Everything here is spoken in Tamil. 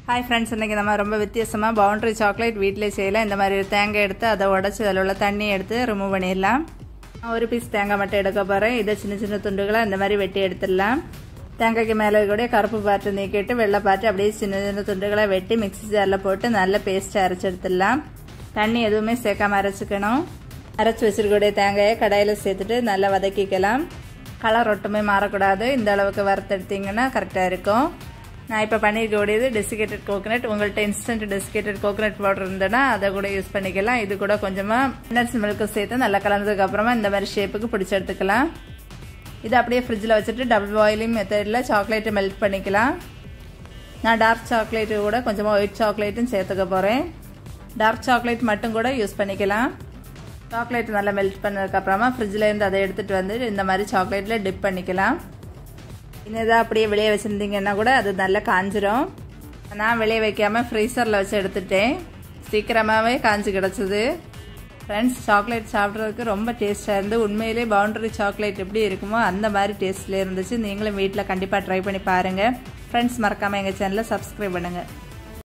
ஹாய் ஃப்ரெண்ட்ஸ் இன்றைக்கி நம்ம ரொம்ப வித்தியாசமாக பவுண்ட்ரி சாக்லேட் வீட்டிலே செய்யலாம் இந்த மாதிரி ஒரு தேங்காய் எடுத்து அதை உடச்சி அதில் உள்ள தண்ணி எடுத்து ரிமூவ் பண்ணிடலாம் நான் ஒரு பீஸ் தேங்காய் மட்டும் எடுக்க போகிறேன் இதை சின்ன சின்ன துண்டுகளாக இந்த மாதிரி வெட்டி எடுத்துடலாம் தேங்காய்க்கு மேலே கூட கருப்பு பாட்டு நீக்கிட்டு வெள்ளை பாட்டு அப்படியே சின்ன சின்ன துண்டுகளை வெட்டி மிக்ஸி ஜாரில் போட்டு நல்ல பேஸ்ட்டாக அரைச்சி எடுத்துடலாம் தண்ணி எதுவுமே சேர்க்காம அரைச்சிக்கணும் அரைச்சி வச்சிருக்கக்கூடிய தேங்காயை கடாயில் சேர்த்துட்டு நல்லா வதக்கிக்கலாம் கலர் ஒட்டுமே மாறக்கூடாது இந்த அளவுக்கு வறுத்தெடுத்தீங்கன்னா கரெக்டாக இருக்கும் நான் இப்போ பண்ணியிருக்கக்கூடியது டெசிகேட்டட் கோகனட் உங்கள்கிட்ட இன்ஸ்டன்ட் டெசிகேட்டட் கோகனட் பவுடர் இருந்ததுன்னா அதை கூட யூஸ் பண்ணிக்கலாம் இது கூட கொஞ்சமாக நட்ஸ் மில்க்கு சேர்த்து நல்லா கலந்ததுக்கு அப்புறமா இந்த மாதிரி ஷேப்புக்கு பிடிச்சி எடுத்துக்கலாம் இது அப்படியே ஃப்ரிட்ஜில் வச்சுட்டு டபுள் பாயிலிங் மெத்தடில் சாக்லேட்டை மெல்ட் பண்ணிக்கலாம் நான் டார்க் சாக்லேட்டு கூட கொஞ்சமாக ஒயிட் சாக்லேட்டும் சேர்த்துக்க போகிறேன் டார்க் சாக்லேட் மட்டும் கூட யூஸ் பண்ணிக்கலாம் சாக்லேட் நல்லா மெல்ட் பண்ணதுக்கப்புறமா ஃப்ரிட்ஜில் இருந்து அதை எடுத்துகிட்டு வந்து இந்த மாதிரி சாக்லேட்டில் டிப் பண்ணிக்கலாம் இன்னும் அப்படியே வெளியே வச்சுருந்தீங்கன்னா கூட அது நல்லா காஞ்சிரும் நான் வெளியே வைக்காமல் ஃப்ரீசரில் வச்சு எடுத்துட்டேன் சீக்கிரமாகவே காஞ்சி கிடச்சிது ஃப்ரெண்ட்ஸ் சாக்லேட் சாப்பிட்றதுக்கு ரொம்ப டேஸ்ட்டாக இருந்து உண்மையிலே பவுண்டரி சாக்லேட் எப்படி இருக்குமோ அந்த மாதிரி டேஸ்ட்டில் இருந்துச்சு நீங்களும் வீட்டில் கண்டிப்பாக ட்ரை பண்ணி பாருங்கள் ஃப்ரெண்ட்ஸ் மறக்காமல் எங்கள் சேனலை சப்ஸ்கிரைப் பண்ணுங்கள்